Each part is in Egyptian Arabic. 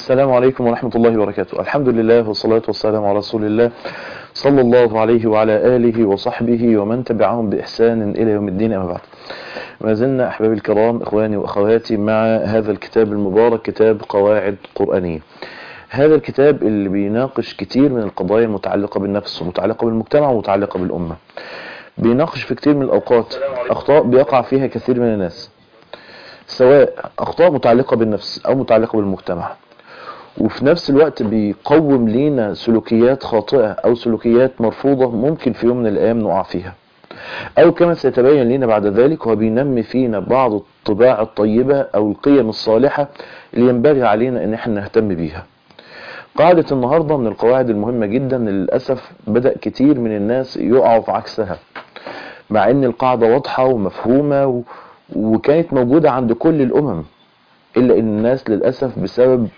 السلام عليكم ورحمة الله وبركاته الحمد لله والصلاة والسلام على رسول الله صلى الله عليه وعلى آله وصحبه ومن تبعهم بإحسان إلى يوم الدين أما بعد ما زلنا أحبابي الكرام إخواني وأخواتي مع هذا الكتاب المبارك كتاب قواعد قرآنية هذا الكتاب اللي بيناقش كتير من القضايا المتعلقة بالنفس ومتعلقة بالمجتمع ومتعلقة بالأمة بيناقش في كتير من الأوقات أخطاء بيقع فيها كثير من الناس سواء أخطاء متعلقة بالنفس أو متعلقة بالمجتمع وفي نفس الوقت بيقوم لينا سلوكيات خاطئة أو سلوكيات مرفوضة ممكن في يوم من الأيام نقع فيها أو كما سيتبين لنا بعد ذلك هو بينمي فينا بعض الطباع الطيبة أو القيم الصالحة اللي ينبغي علينا أن احنا نهتم بيها قاعدة النهاردة من القواعد المهمة جدا للأسف بدأ كتير من الناس يقعوا في عكسها مع أن القاعدة واضحة ومفهومة و... وكانت موجودة عند كل الأمم إلا أن الناس للأسف بسبب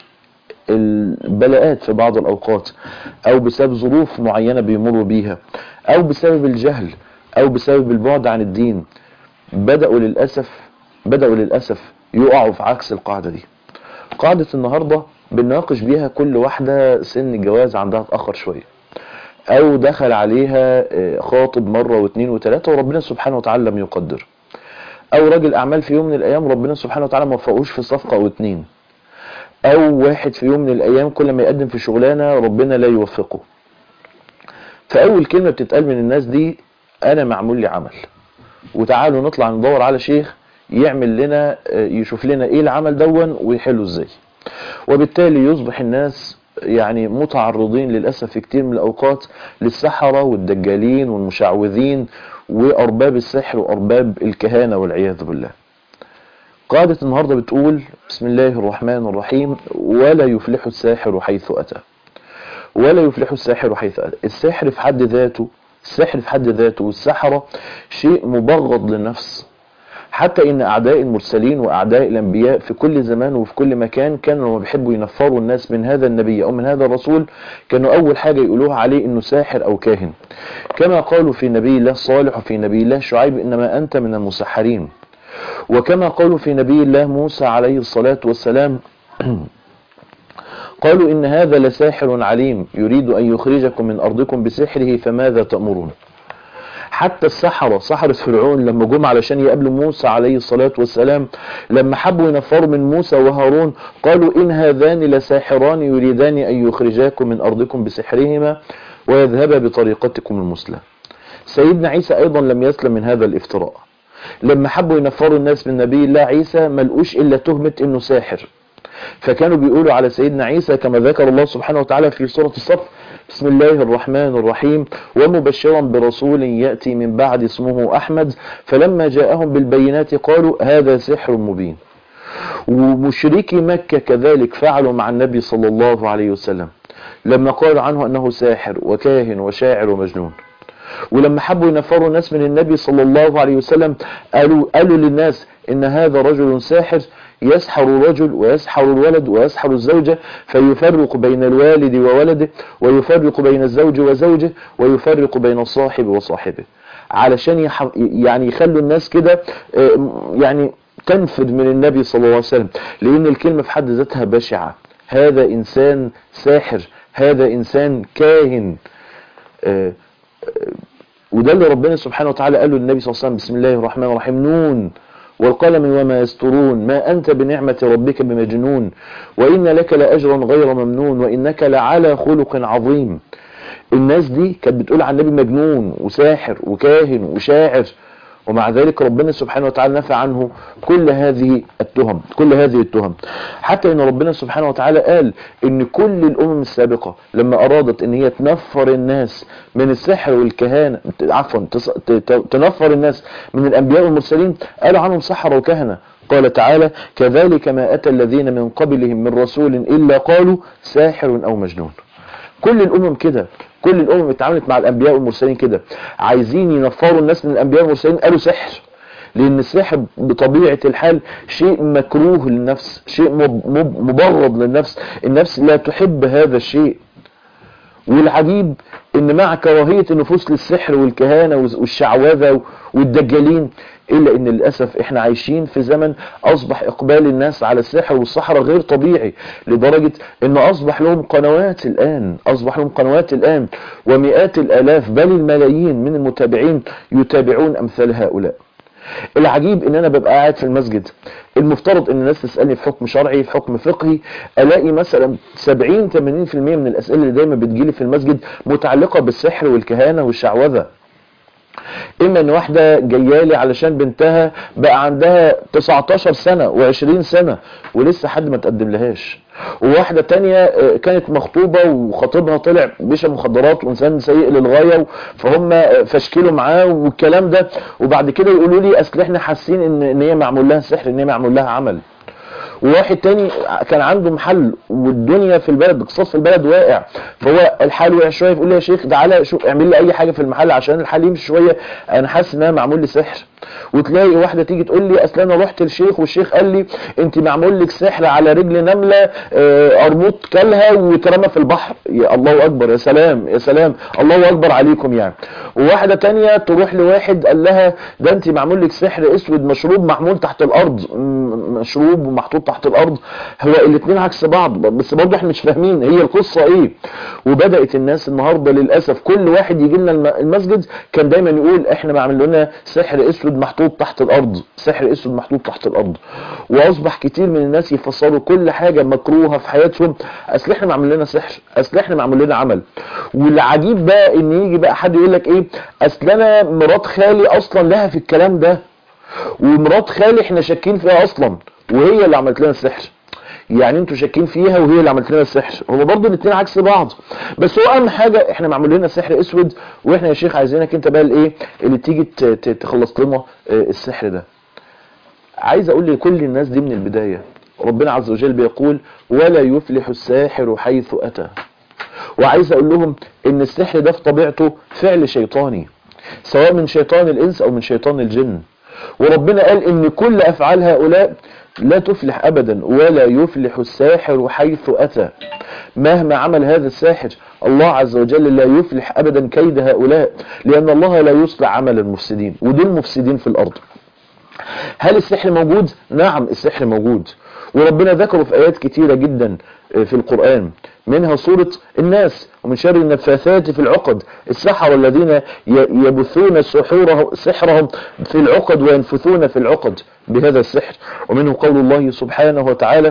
البلاءات في بعض الأوقات أو بسبب ظروف معينة بيمروا بيها أو بسبب الجهل أو بسبب البعد عن الدين بدأوا للأسف بدأوا للأسف يقعوا في عكس القاعدة دي قاعدة النهاردة بنناقش بيها كل واحدة سن الجواز عندها اتأخر شوية أو دخل عليها خاطب مرة واثنين وثلاثة وربنا سبحانه وتعالى لم يقدر أو راجل أعمال في يوم من الأيام ربنا سبحانه وتعالى ما وفقوش في صفقة أو اتنين او واحد في يوم من الايام كل ما يقدم في شغلانه ربنا لا يوفقه فاول كلمه بتتقال من الناس دي انا معمول لي عمل وتعالوا نطلع ندور على شيخ يعمل لنا يشوف لنا ايه العمل دون ويحله ازاي وبالتالي يصبح الناس يعني متعرضين للاسف في كتير من الاوقات للسحره والدجالين والمشعوذين وارباب السحر وارباب الكهانه والعياذ بالله قاعدة النهاردة بتقول بسم الله الرحمن الرحيم ولا يفلح الساحر حيث أتى ولا يفلح الساحر حيث أتى السحر في حد ذاته السحر في حد ذاته والسحرة شيء مبغض للنفس حتى ان اعداء المرسلين واعداء الانبياء في كل زمان وفي كل مكان كانوا لما بيحبوا ينفروا الناس من هذا النبي او من هذا الرسول كانوا اول حاجة يقولوها عليه انه ساحر او كاهن كما قالوا في نبي الله صالح وفي نبي الله شعيب انما انت من المسحرين وكما قالوا في نبي الله موسى عليه الصلاة والسلام قالوا إن هذا لساحر عليم يريد أن يخرجكم من أرضكم بسحره فماذا تأمرون حتى السحرة سحرة فرعون لما جم علشان يقابلوا موسى عليه الصلاة والسلام لما حبوا ينفروا من موسى وهارون قالوا إن هذان لساحران يريدان أن يخرجاكم من أرضكم بسحرهما ويذهبا بطريقتكم المثلى سيدنا عيسى أيضا لم يسلم من هذا الافتراء لما حبوا ينفروا الناس من نبي الله عيسى ما لقوش الا تهمة انه ساحر فكانوا بيقولوا على سيدنا عيسى كما ذكر الله سبحانه وتعالى في سورة الصف بسم الله الرحمن الرحيم ومبشرا برسول يأتي من بعد اسمه أحمد فلما جاءهم بالبينات قالوا هذا سحر مبين ومشركي مكة كذلك فعلوا مع النبي صلى الله عليه وسلم لما قالوا عنه أنه ساحر وكاهن وشاعر ومجنون ولما حبوا ينفروا الناس من النبي صلى الله عليه وسلم قالوا, قالوا للناس ان هذا رجل ساحر يسحر الرجل ويسحر الولد ويسحر الزوجة فيفرق بين الوالد وولده ويفرق بين الزوج وزوجه ويفرق بين الصاحب وصاحبه علشان يح... يعني يخلوا الناس كده يعني تنفد من النبي صلى الله عليه وسلم لان الكلمة في حد ذاتها بشعة هذا انسان ساحر هذا انسان كاهن وده اللي ربنا سبحانه وتعالى قاله للنبي صلى الله عليه وسلم بسم الله الرحمن الرحيم نون والقلم وما يسترون ما أنت بنعمة ربك بمجنون وإن لك لأجرا غير ممنون وإنك لعلى خلق عظيم الناس دي كانت بتقول عن النبي مجنون وساحر وكاهن وشاعر ومع ذلك ربنا سبحانه وتعالى نفى عنه كل هذه التهم كل هذه التهم حتى ان ربنا سبحانه وتعالى قال ان كل الامم السابقة لما ارادت ان هي تنفر الناس من السحر والكهانة عفوا تنفر الناس من الانبياء والمرسلين قالوا عنهم سحر وكهنة قال تعالى كذلك ما اتى الذين من قبلهم من رسول الا قالوا ساحر او مجنون كل الامم كده كل الامم اتعاملت مع الانبياء والمرسلين كده عايزين ينفروا الناس من الانبياء والمرسلين قالوا سحر لان السحر بطبيعة الحال شيء مكروه للنفس شيء مبغض للنفس النفس لا تحب هذا الشيء والعجيب ان مع كراهية النفوس للسحر والكهانة والشعوذة والدجالين الا ان للاسف احنا عايشين في زمن اصبح اقبال الناس على السحر والسحرة غير طبيعي لدرجة ان اصبح لهم قنوات الان اصبح لهم قنوات الان ومئات الالاف بل الملايين من المتابعين يتابعون امثال هؤلاء العجيب ان انا ببقى قاعد في المسجد المفترض ان الناس تسالني في حكم شرعي في حكم فقهي الاقي مثلا 70 80% من الاسئله اللي دايما بتجيلي في المسجد متعلقه بالسحر والكهانه والشعوذه اما ان واحده جايالي علشان بنتها بقى عندها 19 سنه و20 سنه ولسه حد ما تقدم لهاش وواحده تانية كانت مخطوبه وخطيبها طلع بيشرب مخدرات وانسان سيء للغايه فهم فشكلوا معاه والكلام ده وبعد كده يقولوا لي اصل احنا حاسين ان ان هي معمول لها سحر ان هي معمول لها عمل وواحد تاني كان عنده محل والدنيا في البلد اقتصاد في البلد واقع فهو الحال وقع شويه فيقول لي يا شيخ تعالى شوف اعمل لي اي حاجه في المحل عشان الحال يمشي شويه انا حاسس ان انا معمول لي سحر وتلاقي واحده تيجي تقول لي اصل انا رحت للشيخ والشيخ قال لي انت معمول لك سحر على رجل نمله قرموط كلها واترمى في البحر يا الله اكبر يا سلام يا سلام الله اكبر عليكم يعني وواحده تانية تروح لواحد قال لها ده انت معمول لك سحر اسود مشروب محمول تحت الارض مشروب ومحطوط تحت الارض هو الاثنين عكس بعض بس برضه احنا مش فاهمين هي القصه ايه وبدات الناس النهارده للاسف كل واحد يجي لنا المسجد كان دايما يقول احنا معمل لنا سحر اسود محطوط تحت الارض سحر اسود محطوط تحت الارض واصبح كتير من الناس يفسروا كل حاجه مكروهه في حياتهم اصل احنا معمل لنا سحر اصل احنا معمول لنا عمل والعجيب بقى ان يجي بقى حد يقول لك ايه اصل انا مرات خالي اصلا لها في الكلام ده ومرات خالي احنا شاكين فيها اصلا وهي اللي عملت لنا السحر يعني انتوا شاكين فيها وهي اللي عملت لنا السحر هو برضه الاثنين عكس بعض بس هو اهم حاجه احنا معمول لنا سحر اسود واحنا يا شيخ عايزينك انت بقى الايه اللي تيجي تخلص لنا السحر ده عايز اقول لكل الناس دي من البدايه ربنا عز وجل بيقول ولا يفلح الساحر حيث اتى وعايز اقول لهم ان السحر ده في طبيعته فعل شيطاني سواء من شيطان الانس او من شيطان الجن وربنا قال ان كل افعال هؤلاء لا تفلح ابدا ولا يفلح الساحر حيث اتى مهما عمل هذا الساحر الله عز وجل لا يفلح ابدا كيد هؤلاء لان الله لا يصلح عمل المفسدين ودول مفسدين في الارض هل السحر موجود نعم السحر موجود وربنا ذكره في ايات كتيرة جدا في القرآن منها سورة الناس ومن شر النفاثات في العقد السحر الذين يبثون سحوره سحرهم في العقد وينفثون في العقد بهذا السحر ومنه قول الله سبحانه وتعالى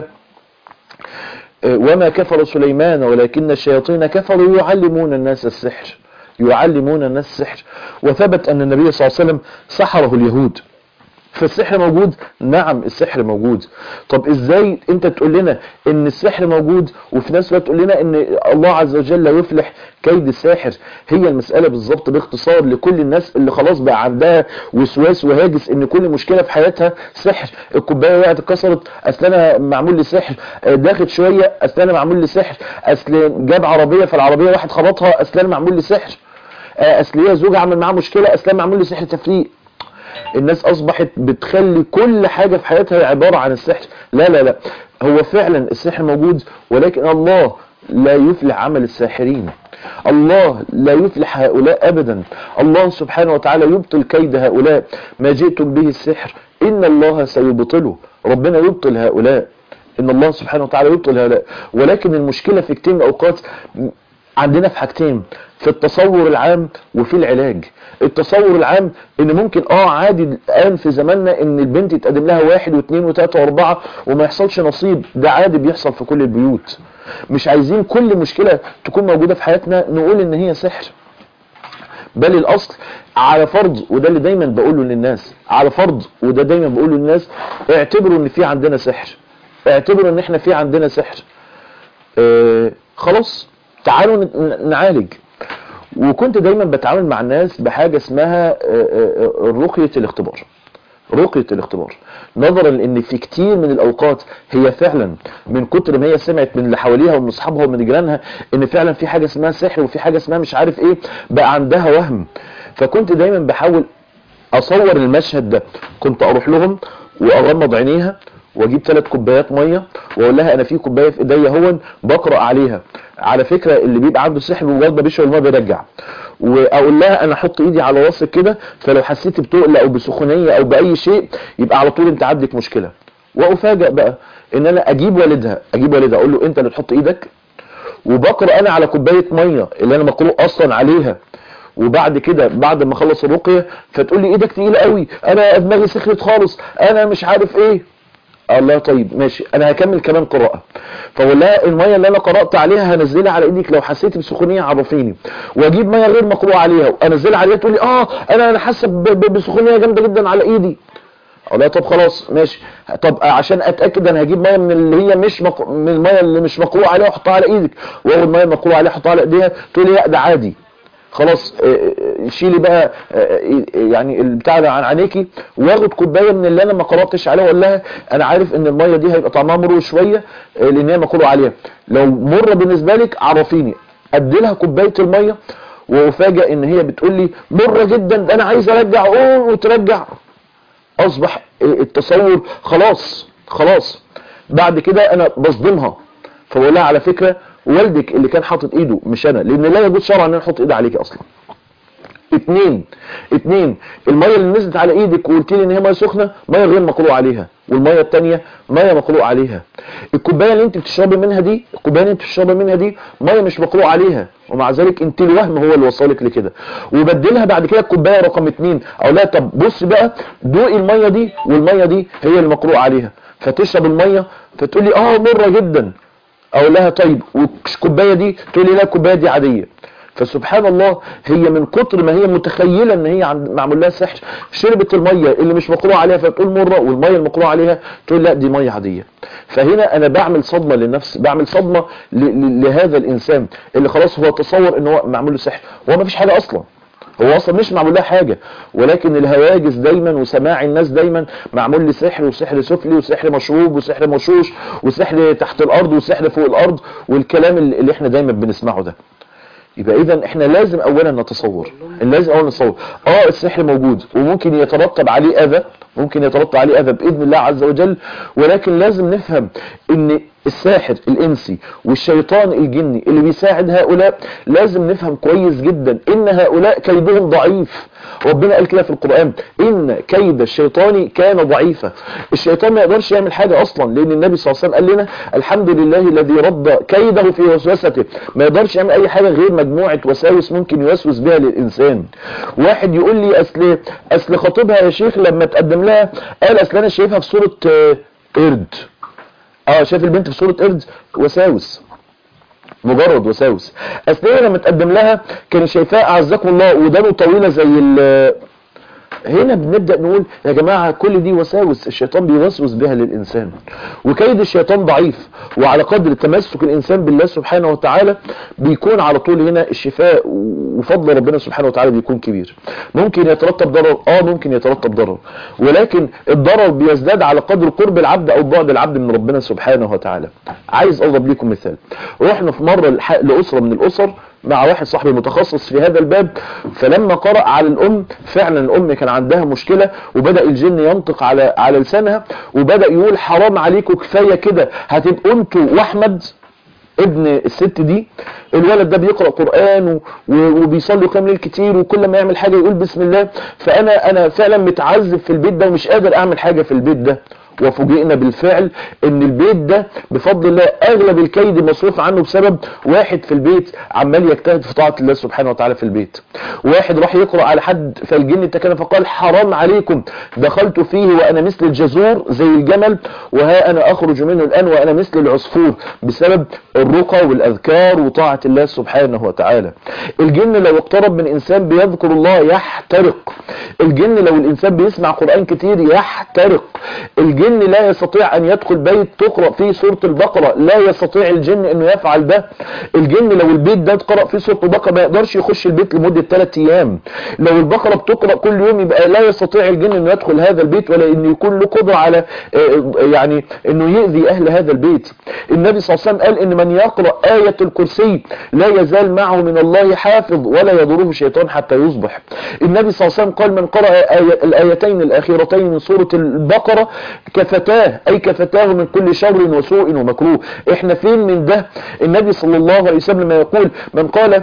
وما كفر سليمان ولكن الشياطين كفروا يعلمون الناس السحر يعلمون الناس السحر وثبت أن النبي صلى الله عليه وسلم سحره اليهود فالسحر موجود نعم السحر موجود طب ازاي انت تقول لنا ان السحر موجود وفي نفس الوقت تقول لنا ان الله عز وجل لا يفلح كيد الساحر هي المسألة بالظبط باختصار لكل الناس اللي خلاص بقى عندها وسواس وهاجس ان كل مشكلة في حياتها سحر الكوباية وقعت اتكسرت اصل انا معمول لي سحر داخل شوية اصل انا معمول لي سحر اصل جاب عربية فالعربية واحد خبطها اصل انا معمول لي سحر اصل هي زوجة عمل معاها مشكلة اصل انا معمول لي سحر تفريق الناس اصبحت بتخلي كل حاجة في حياتها عبارة عن السحر لا لا لا هو فعلا السحر موجود ولكن الله لا يفلح عمل الساحرين الله لا يفلح هؤلاء ابدا الله سبحانه وتعالى يبطل كيد هؤلاء ما جئتم به السحر ان الله سيبطله ربنا يبطل هؤلاء ان الله سبحانه وتعالى يبطل هؤلاء ولكن المشكلة في كتير من الاوقات عندنا في حاجتين في التصور العام وفي العلاج التصور العام ان ممكن اه عادي الان في زماننا ان البنت يتقدم لها واحد واثنين وثلاثة واربعة وما يحصلش نصيب ده عادي بيحصل في كل البيوت مش عايزين كل مشكلة تكون موجودة في حياتنا نقول ان هي سحر بل الاصل على فرض وده اللي دايما بقوله للناس على فرض وده دايما بقوله للناس اعتبروا ان في عندنا سحر اعتبروا ان احنا في عندنا سحر اه خلاص تعالوا نعالج وكنت دايما بتعامل مع الناس بحاجة اسمها رقية الاختبار رقية الاختبار نظرا لان في كتير من الاوقات هي فعلا من كتر ما هي سمعت من اللي حواليها ومن اصحابها ومن جيرانها ان فعلا في حاجة اسمها سحر وفي حاجة اسمها مش عارف ايه بقى عندها وهم فكنت دايما بحاول اصور المشهد ده كنت اروح لهم واغمض عينيها واجيب ثلاث كوبايات ميه واقول لها انا في كوبايه في ايديا هون بقرا عليها على فكره اللي بيبقى عنده سحر وجلده بيشرب الميه بيرجع واقول لها انا احط ايدي على راسك كده فلو حسيتي بتقل او بسخونيه او باي شيء يبقى على طول انت عندك مشكله وافاجئ بقى ان انا اجيب والدها اجيب والدها اقول له انت اللي تحط ايدك وبقرا انا على كوبايه ميه اللي انا مقروء اصلا عليها وبعد كده بعد ما اخلص الرقيه فتقول لي ايدك تقيله قوي انا دماغي سخنت خالص انا مش عارف ايه الله طيب ماشي انا هكمل كمان قراءه فاقول لها الميه اللي انا قرات عليها هنزلها على ايدك لو حسيتي بسخونيه عرفيني واجيب ميه غير مقروءه عليها وانزلها عليها تقول لي اه انا انا حاسه ب- ب- بسخونيه جامده جدا على ايدي اقول لها طب خلاص ماشي طب عشان اتاكد انا هجيب ميه من اللي هي مش مق... من الميه اللي مش مقروء عليها واحطها على ايدك واخد ميه مقروء عليها احطها على ايديها تقول لي لا ده عادي خلاص آه، آه، شيلي بقى آه، يعني البتاع ده عن عينيكي واخد كوبايه من اللي انا ما قراتش عليها واقول لها انا عارف ان الميه دي هيبقى طعمها مر شويه آه، لان هي مقروء عليها لو مره بالنسبه لك عرفيني ادي لها كوبايه الميه وافاجئ ان هي بتقول لي مره جدا ده انا عايز ارجع اوه وترجع اصبح التصور خلاص خلاص بعد كده انا بصدمها فبقول لها على فكره والدك اللي كان حاطط ايده مش انا لان لا يجوز شرعا ان انا احط ايدي عليكي اصلا اتنين اتنين الميه اللي نزلت على ايدك وقلت لي ان هي ميه سخنه ميه غير مقروء عليها والميه التانية ميه مقروء عليها الكوبايه اللي انت بتشربي منها دي الكوبايه اللي انت بتشربي منها دي ميه مش مقروء عليها ومع ذلك انت الوهم هو اللي وصلك لكده وبدلها بعد كده الكوبايه رقم اتنين او لا طب بص بقى دوقي الميه دي والميه دي هي اللي مقروء عليها فتشرب الميه فتقول لي اه مره جدا اقول لها طيب والكوبايه دي تقول لي لا الكوبايه دي عاديه فسبحان الله هي من كتر ما هي متخيله ان هي عند معمول لها سحر شربت الميه اللي مش مقروء عليها فتقول مره والميه المقروء عليها تقول لا دي ميه عاديه فهنا انا بعمل صدمه للنفس بعمل صدمه ل- ل- لهذا الانسان اللي خلاص هو تصور ان هو معمول له سحر هو ما فيش حاجه اصلا هو اصلا مش معمول لها حاجه ولكن الهواجس دايما وسماع الناس دايما معمول لي سحر وسحر سفلي وسحر مشروب وسحر مشوش وسحر تحت الارض وسحر فوق الارض والكلام اللي اللي احنا دايما بنسمعه ده يبقى اذا احنا لازم اولا نتصور لازم اولا نتصور اه السحر موجود وممكن يترتب عليه اذى ممكن يترتب عليه اذى باذن الله عز وجل ولكن لازم نفهم ان الساحر الانسي والشيطان الجني اللي بيساعد هؤلاء لازم نفهم كويس جدا ان هؤلاء كيدهم ضعيف ربنا قال كده في القرآن ان كيد الشيطان كان ضعيفا الشيطان ما يقدرش يعمل حاجة اصلا لان النبي صلى الله عليه وسلم قال لنا الحمد لله الذي رد كيده في وسوسته ما يقدرش يعمل اي حاجة غير مجموعة وساوس ممكن يوسوس بها للانسان واحد يقول لي اصل اصل خطيبها يا شيخ لما تقدم لها قال اصل انا شايفها في صورة آه، قرد اه شايف البنت في صورة قرد وساوس مجرد وساوس اصل هي لما تقدم لها كان شايفاها اعزكم الله ودانه طويله زي ال هنا بنبدا نقول يا جماعه كل دي وساوس الشيطان بيوسوس بها للانسان وكيد الشيطان ضعيف وعلى قدر تمسك الانسان بالله سبحانه وتعالى بيكون على طول هنا الشفاء وفضل ربنا سبحانه وتعالى بيكون كبير ممكن يترتب ضرر اه ممكن يترتب ضرر ولكن الضرر بيزداد على قدر قرب العبد او بعد العبد من ربنا سبحانه وتعالى عايز اضرب لكم مثال رحنا في مره لح- لاسره من الاسر مع واحد صاحبي متخصص في هذا الباب فلما قرأ على الأم فعلا الأم كان عندها مشكلة وبدأ الجن ينطق على على لسانها وبدأ يقول حرام عليكم كفاية كده هتبقوا انتوا واحمد ابن الست دي الولد ده بيقرأ قرآن و- و- وبيصلي قيام ليل كتير وكل ما يعمل حاجة يقول بسم الله فأنا أنا فعلا متعذب في البيت ده ومش قادر أعمل حاجة في البيت ده وفوجئنا بالفعل ان البيت ده بفضل الله اغلب الكيد مصروف عنه بسبب واحد في البيت عمال يجتهد في طاعة الله سبحانه وتعالى في البيت واحد راح يقرأ على حد فالجن تكلم فقال حرام عليكم دخلت فيه وانا مثل الجزور زي الجمل وها انا اخرج منه الان وانا مثل العصفور بسبب الرقى والاذكار وطاعة الله سبحانه وتعالى الجن لو اقترب من انسان بيذكر الله يحترق الجن لو الانسان بيسمع قرآن كتير يحترق الجن لا يستطيع ان يدخل بيت تقرأ فيه سورة البقرة لا يستطيع الجن انه يفعل ده الجن لو البيت ده تقرأ فيه سورة البقرة ما يقدرش يخش البيت لمدة 3 ايام لو البقرة بتقرأ كل يوم يبقى لا يستطيع الجن انه يدخل هذا البيت ولا انه يكون له قدرة على آه، يعني انه يؤذي اهل هذا البيت النبي صلى الله عليه وسلم قال ان من يقرأ آية الكرسي لا يزال معه من الله حافظ ولا يضره شيطان حتى يصبح النبي صلى الله عليه وسلم قال من قرأ آية الآيتين الأخيرتين من سورة البقرة كفتاه اي كفتاه من كل شر وسوء ومكروه احنا فين من ده النبي صلى الله عليه وسلم يقول من قال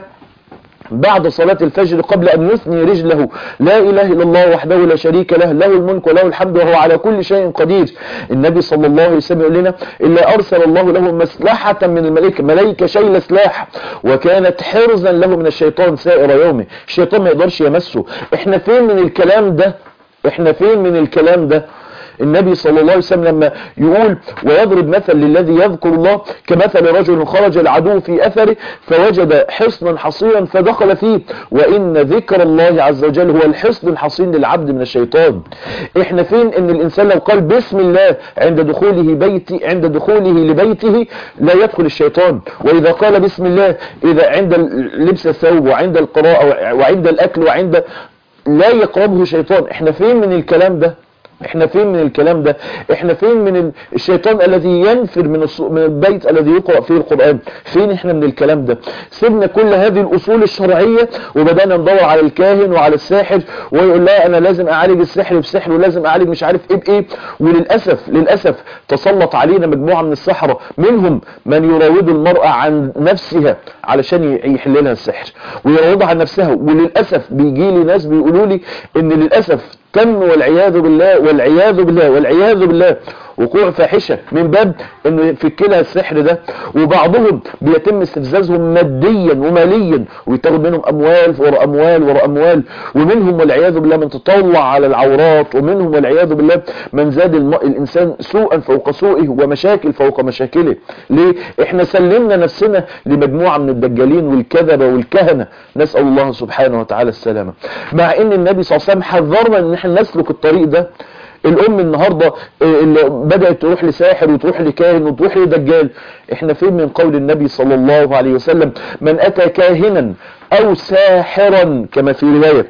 بعد صلاة الفجر قبل أن يثني رجله لا إله إلا الله وحده لا شريك له له الملك وله الحمد وهو على كل شيء قدير النبي صلى الله عليه وسلم يقول لنا إلا أرسل الله له مسلحة من الملائكة ملائكة شايلة سلاح وكانت حرزا له من الشيطان سائر يومه الشيطان ما يقدرش يمسه احنا فين من الكلام ده احنا فين من الكلام ده النبي صلى الله عليه وسلم لما يقول ويضرب مثل للذي يذكر الله كمثل رجل خرج العدو في أثره فوجد حصنا حصينا فدخل فيه وإن ذكر الله عز وجل هو الحصن الحصين للعبد من الشيطان احنا فين ان الانسان لو قال بسم الله عند دخوله بيتي عند دخوله لبيته لا يدخل الشيطان واذا قال بسم الله اذا عند لبس الثوب وعند القراءة وعند الاكل وعند لا يقربه شيطان احنا فين من الكلام ده احنا فين من الكلام ده احنا فين من الشيطان الذي ينفر من من البيت الذي يقرأ فيه القرآن فين احنا من الكلام ده سيبنا كل هذه الاصول الشرعية وبدأنا ندور على الكاهن وعلى الساحر ويقول لا انا لازم اعالج السحر بسحر ولازم اعالج مش عارف ايه بايه وللأسف للأسف تسلط علينا مجموعة من السحرة منهم من يراود المرأة عن نفسها علشان يحل لها السحر ويراودها عن نفسها وللأسف بيجي لي ناس بيقولوا لي ان للأسف تم والعياذ بالله والعياذ بالله والعياذ بالله وقوع فاحشة من باب انه يفكلها السحر ده وبعضهم بيتم استفزازهم ماديا وماليا ويتاخد منهم اموال ورا اموال ورا اموال ومنهم والعياذ بالله من تطلع على العورات ومنهم والعياذ بالله من زاد الم... الانسان سوءا فوق سوءه ومشاكل فوق مشاكله ليه احنا سلمنا نفسنا لمجموعة من الدجالين والكذبة والكهنة نسأل الله سبحانه وتعالى السلامة مع ان النبي صلى الله عليه وسلم حذرنا ان احنا نسلك الطريق ده الام النهاردة اللي بدأت تروح لساحر وتروح لكاهن وتروح لدجال احنا فين من قول النبي صلى الله عليه وسلم من اتى كاهنا او ساحرا كما في رواية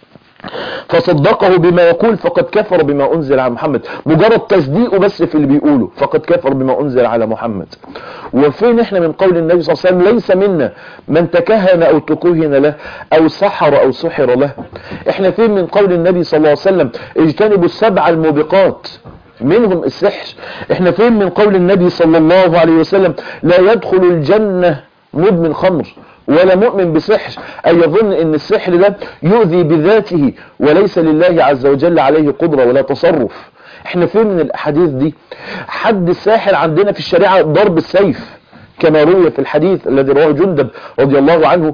فصدقه بما يقول فقد كفر بما انزل على محمد مجرد تصديقه بس في اللي بيقوله فقد كفر بما انزل على محمد وفين احنا من قول النبي صلى الله عليه وسلم ليس منا من تكهن او تكهن له او سحر او سحر له احنا فين من قول النبي صلى الله عليه وسلم اجتنبوا السبع الموبقات منهم السحر احنا فين من قول النبي صلى الله عليه وسلم لا يدخل الجنة مدمن خمر ولا مؤمن بسحر أي يظن ان السحر ده يؤذي بذاته وليس لله عز وجل عليه قدرة ولا تصرف احنا فين من الاحاديث دي حد الساحر عندنا في الشريعة ضرب السيف كما روي في الحديث الذي رواه جندب رضي الله عنه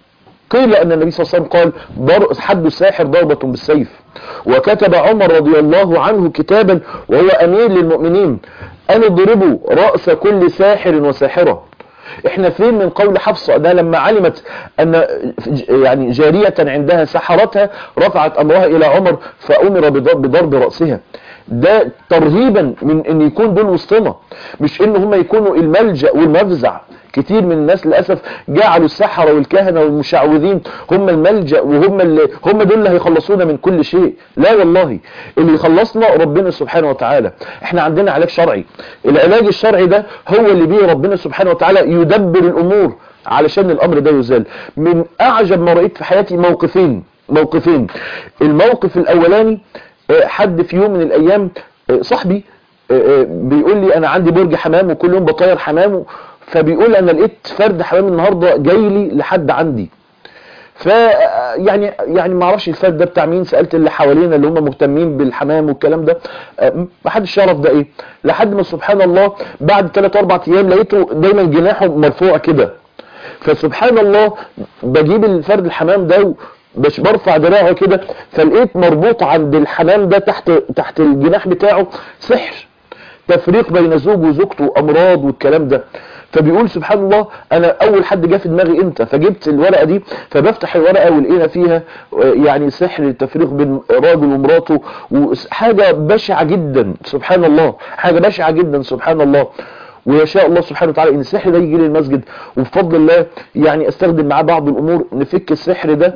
قيل أن النبي صلى الله عليه وسلم قال حد الساحر ضربة بالسيف وكتب عمر رضي الله عنه كتابا وهو أمير للمؤمنين أن اضربوا رأس كل ساحر وساحرة احنا فين من قول حفصة ده لما علمت ان يعني جارية عندها سحرتها رفعت امرها الى عمر فامر بضرب رأسها ده ترهيبا من ان يكون دول وسطنا مش ان هم يكونوا الملجأ والمفزع كتير من الناس للأسف جعلوا السحرة والكهنة والمشعوذين هم الملجأ وهم اللي هم دول اللي هيخلصونا من كل شيء لا والله اللي يخلصنا ربنا سبحانه وتعالى احنا عندنا علاج شرعي العلاج الشرعي ده هو اللي بيه ربنا سبحانه وتعالى يدبر الأمور علشان الأمر ده يزال من أعجب ما رأيت في حياتي موقفين موقفين الموقف الأولاني حد في يوم من الأيام صاحبي بيقول لي أنا عندي برج حمام وكل يوم بطير حمام فبيقول انا لقيت فرد حمام النهارده جاي لي لحد عندي ف يعني يعني ما اعرفش الفرد ده بتاع مين سالت اللي حوالينا اللي هم مهتمين بالحمام والكلام ده ما حدش يعرف ده ايه لحد ما سبحان الله بعد 3 4 ايام لقيته دايما جناحه مرفوع كده فسبحان الله بجيب الفرد الحمام ده باش برفع دراعه كده فلقيت مربوط عند الحمام ده تحت تحت الجناح بتاعه سحر تفريق بين زوج وزوجته امراض والكلام ده فبيقول سبحان الله انا اول حد جه في دماغي انت فجبت الورقه دي فبفتح الورقه ولقينا فيها يعني سحر التفريق بين راجل ومراته وحاجه بشعه جدا سبحان الله حاجه بشعه جدا سبحان الله ويشاء الله سبحانه وتعالى ان السحر ده يجي لي المسجد وبفضل الله يعني استخدم معاه بعض الامور نفك السحر ده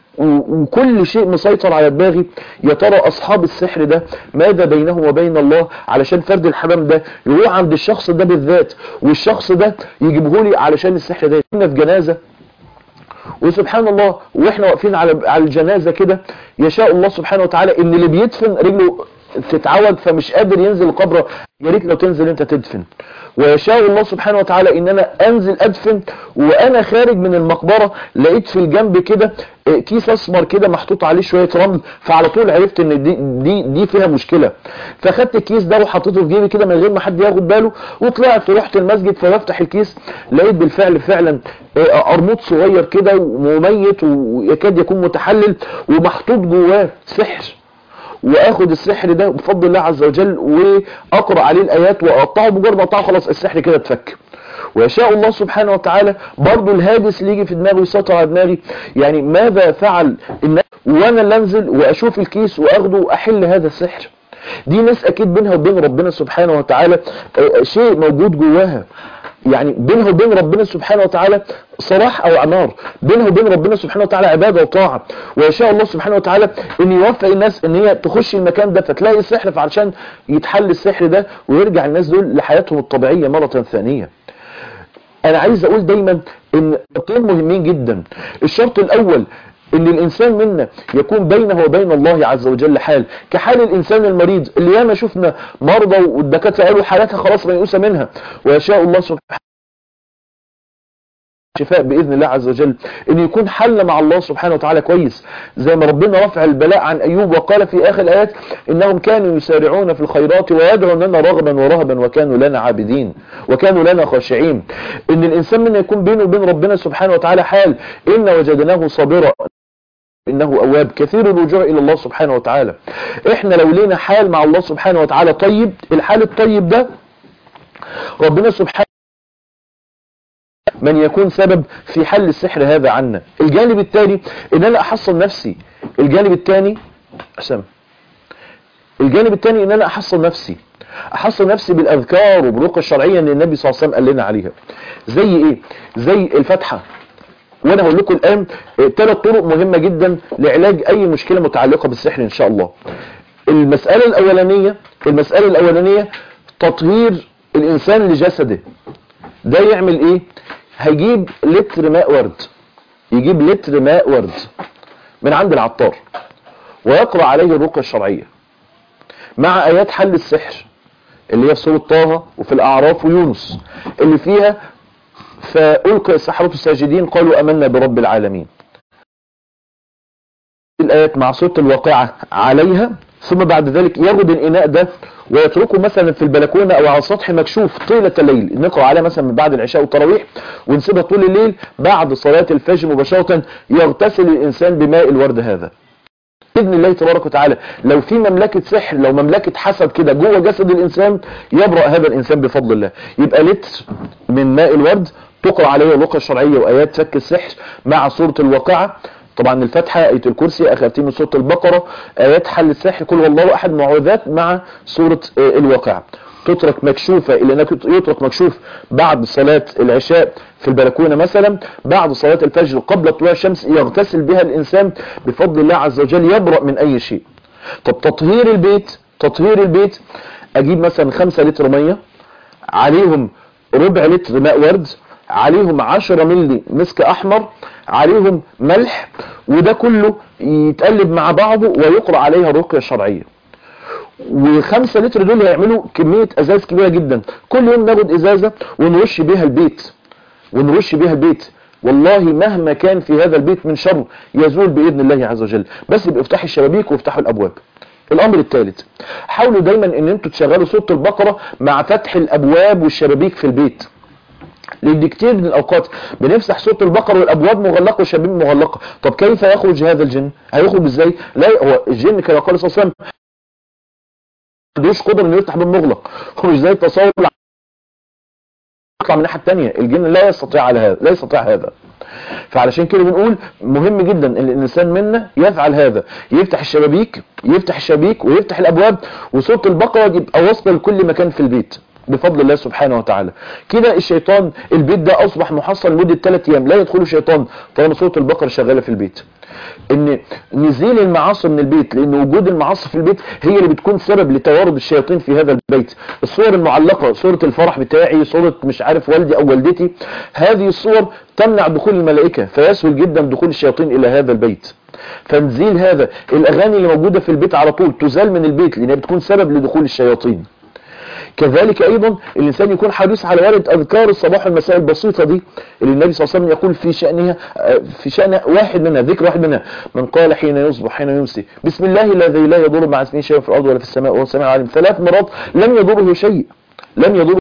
وكل شيء مسيطر على دماغي يا ترى اصحاب السحر ده ماذا بينهم وبين الله علشان فرد الحمام ده يروح عند الشخص ده بالذات والشخص ده يجيبه لي علشان السحر ده كنا في جنازه وسبحان الله واحنا واقفين على على الجنازه كده يشاء الله سبحانه وتعالى ان اللي بيدفن رجله تتعود فمش قادر ينزل القبر يا ريت لو تنزل انت تدفن ويشاء الله سبحانه وتعالى ان انا انزل ادفن وانا خارج من المقبرة لقيت في الجنب كده كيس اسمر كده محطوط عليه شوية رمل فعلى طول عرفت ان دي, دي, دي فيها مشكلة فخدت الكيس ده وحطيته في جيبي كده من غير ما حد ياخد باله وطلعت ورحت المسجد فبفتح الكيس لقيت بالفعل فعلا قرموط صغير كده وميت ويكاد يكون متحلل ومحطوط جواه سحر واخد السحر ده بفضل الله عز وجل واقرا عليه الايات واقطعه مجرد ما اقطعه خلاص السحر كده اتفك ويشاء الله سبحانه وتعالى برضو الهاجس اللي يجي في دماغي يسيطر على دماغي يعني ماذا فعل الناس وانا اللي انزل واشوف الكيس واخده واحل هذا السحر دي ناس اكيد بينها وبين ربنا سبحانه وتعالى شيء موجود جواها يعني بينها وبين ربنا سبحانه وتعالى صلاح او عمار بينها وبين ربنا سبحانه وتعالى عباده وطاعه ويشاء الله سبحانه وتعالى ان يوفق الناس ان هي تخش المكان ده فتلاقي السحر فعشان يتحل السحر ده ويرجع الناس دول لحياتهم الطبيعيه مره ثانيه انا عايز اقول دايما ان شرطين مهمين جدا الشرط الاول ان الانسان منا يكون بينه وبين الله عز وجل حال كحال الانسان المريض اللي ياما شفنا مرضى والدكاتره قالوا حالاتها خلاص ميؤوسه منها ويشاء الله سبحانه شفاء باذن الله عز وجل ان يكون حل مع الله سبحانه وتعالى كويس زي ما ربنا رفع البلاء عن ايوب وقال في اخر الايات انهم كانوا يسارعون في الخيرات ويدعوننا رغبا ورهبا وكانوا لنا عابدين وكانوا لنا خاشعين ان الانسان منا يكون بينه وبين ربنا سبحانه وتعالى حال ان وجدناه صابرا انه اواب كثير الرجوع الى الله سبحانه وتعالى احنا لو لينا حال مع الله سبحانه وتعالى طيب الحال الطيب ده ربنا سبحانه من يكون سبب في حل السحر هذا عنا الجانب الثاني ان انا احصن نفسي الجانب الثاني اسامه الجانب الثاني ان انا احصن نفسي احصن نفسي بالاذكار وبالرقى الشرعيه اللي النبي صلى الله عليه وسلم قال لنا عليها زي ايه زي الفاتحه وانا هقول لكم الان ثلاث طرق مهمه جدا لعلاج اي مشكله متعلقه بالسحر ان شاء الله المساله الاولانيه المساله الاولانيه تطهير الانسان لجسده ده يعمل ايه هيجيب لتر ماء ورد يجيب لتر ماء ورد من عند العطار ويقرأ عليه الرقية الشرعية مع آيات حل السحر اللي هي في سورة طه وفي الأعراف ويونس اللي فيها فألقى السحرة الساجدين قالوا أمنا برب العالمين الآيات مع سورة الواقعة عليها ثم بعد ذلك ياخد الإناء ده ويتركه مثلا في البلكونة أو على سطح مكشوف طيلة الليل نقرأ عليه مثلا من بعد العشاء والتراويح ونسيبها طول الليل بعد صلاة الفجر مباشرة يغتسل الإنسان بماء الورد هذا بإذن الله تبارك وتعالى لو في مملكة سحر لو مملكة حسد كده جوه جسد الإنسان يبرأ هذا الإنسان بفضل الله يبقى لتر من ماء الورد تقرأ عليه الرقى الشرعية وآيات فك السحر مع سورة الواقعة طبعا الفاتحة آية الكرسي آخر من سورة البقرة آيات حل السحر كل والله أحد معوذات مع سورة الواقعة تترك مكشوفة إلى أنك يترك مكشوف بعد صلاة العشاء في البلكونة مثلا بعد صلاة الفجر قبل طلوع الشمس يغتسل بها الإنسان بفضل الله عز وجل يبرأ من أي شيء طب تطهير البيت تطهير البيت أجيب مثلا خمسة لتر مية عليهم ربع لتر ماء ورد عليهم 10 ملي مسك احمر عليهم ملح وده كله يتقلب مع بعضه ويقرأ عليها رقية شرعية وخمسة لتر دول هيعملوا كمية ازاز كبيرة جدا كل يوم ناخد ازازة ونرش بيها البيت ونرش بيها البيت والله مهما كان في هذا البيت من شر يزول بإذن الله عز وجل بس يبقى افتحوا الشبابيك وافتحوا الابواب الامر الثالث حاولوا دايما ان انتوا تشغلوا سورة البقرة مع فتح الابواب والشبابيك في البيت لان كتير من الاوقات بنفتح سوره البقره والابواب مغلقه والشبابيك مغلقه طب كيف يخرج هذا الجن هيخرج ازاي لا هو الجن كما قال صلى الله عليه وسلم ما عندوش قدره انه يفتح باب مغلق هو مش زي التصور يطلع من الناحيه الثانيه الجن لا يستطيع على هذا لا يستطيع هذا فعلشان كده بنقول مهم جدا ان الانسان منا يفعل هذا يفتح الشبابيك يفتح الشبابيك ويفتح الابواب وصوت البقره يبقى واصله لكل مكان في البيت بفضل الله سبحانه وتعالى كده الشيطان البيت ده اصبح محصن لمده 3 ايام لا يدخله شيطان طالما سوره البقره شغاله في البيت ان نزيل المعاصي من البيت لان وجود المعاصي في البيت هي اللي بتكون سبب لتوارد الشياطين في هذا البيت الصور المعلقة صورة الفرح بتاعي صورة مش عارف والدي او والدتي هذه الصور تمنع دخول الملائكة فيسهل جدا دخول الشياطين الى هذا البيت فنزيل هذا الاغاني اللي موجودة في البيت على طول تزال من البيت لانها بتكون سبب لدخول الشياطين كذلك ايضا الانسان يكون حريص على ورد اذكار الصباح والمساء البسيطه دي اللي النبي صلى الله عليه وسلم يقول في شانها في شان واحد منها ذكر واحد منها من قال حين يصبح حين يمسي بسم الله الذي لا يضر مع اسمه شيء في الارض ولا في السماء وهو السميع العليم ثلاث مرات لم يضره شيء لم يضره